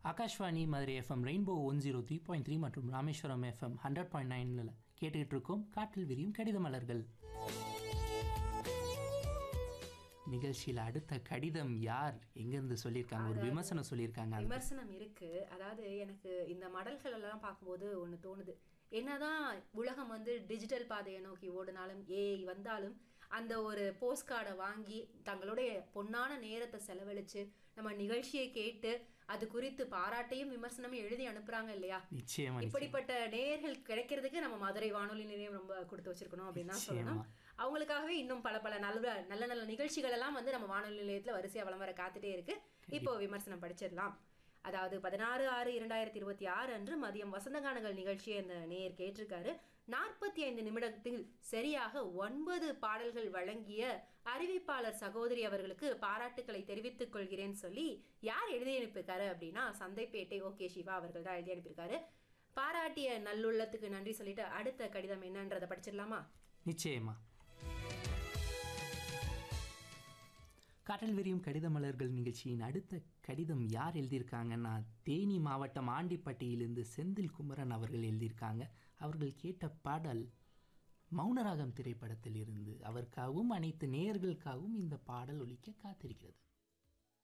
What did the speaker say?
Akashvani Madurai FM rainbow one zero three point three மற்றும் Rameswaram FM hundred point நைனில் கேட்டுக்கிட்டு இருக்கோம் காற்றில் விரியும் கடித மலர்கள் நிகழ்ச்சியில் அடுத்த கடிதம் யார் எங்கேருந்து சொல்லியிருக்காங்க ஒரு விமர்சனம் சொல்லியிருக்காங்க அது விமர்சனம் இருக்கு அதாவது எனக்கு இந்த மடல்கள் எல்லாம் பார்க்கும்போது ஒன்று தோணுது என்னதான் உலகம் வந்து டிஜிட்டல் பாதையை நோக்கி ஓடினாலும் ஏஐ வந்தாலும் அந்த ஒரு போஸ்ட் கார்டை வாங்கி தங்களுடைய பொன்னான நேரத்தை செலவழிச்சு நம்ம நிகழ்ச்சியை கேட்டு அது குறித்து பாராட்டையும் விமர்சனமும் எழுதி அனுப்புறாங்க இல்லையா நிச்சயமா நிச்சயம். இப்படிப்பட்ட நேயர்கள் கிடைக்கிறதுக்கு நம்ம மதுரை வானொலி நிலையம் ரொம்ப கொடுத்து வச்சிருக்கணும் அப்படின்னு தான் சொல்லணும் அவங்களுக்காகவே இன்னும் பல பல நல்ல நல்ல நல்ல நிகழ்ச்சிகள் எல்லாம் வந்து நம்ம வானொலி நிலையத்துல வரிசையா வலம் வர காத்துட்டே இருக்கு இப்போ விமர்சனம் படிச்சிடலாம் அதாவது பதினாறு ஆறு இரண்டாயிரத்தி இருபத்தி ஆறு அன்று மதியம் வசந்தகானங்கள் நிகழ்ச்சியை இந்த நேயர் கேட்டிருக்காரு நாற்பத்தி ஐந்து நிமிடத்தில் சரியாக ஒன்பது பாடல்கள் வழங்கிய அறிவிப்பாளர் சகோதரி அவர்களுக்கு பாராட்டுக்களை தெரிவித்துக் கொள்கிறேன்னு சொல்லி யார் எழுதி அனுப்பியிருக்காரு அப்படின்னா சந்தைப்பேட்டை ஓகே சிவா அவர்கள் தான் எழுதி அனுப்பியிருக்காரு பாராட்டிய நல்லுள்ளத்துக்கு நன்றி சொல்லிட்டு அடுத்த கடிதம் என்னன்றதை படிச்சிடலாமா நிச்சயமா காற்றில் விரியும் கடித மலர்கள் நிகழ்ச்சியின் அடுத்த கடிதம் யார் எழுதியிருக்காங்கன்னா தேனி மாவட்டம் ஆண்டிப்பட்டியிலிருந்து செந்தில் குமரன் அவர்கள் எழுதியிருக்காங்க அவர்கள் கேட்ட பாடல் மௌனராகம் திரைப்படத்தில் இருந்து அவருக்காகவும் அனைத்து நேயர்களுக்காகவும் இந்த பாடல் ஒலிக்க காத்திருக்கிறது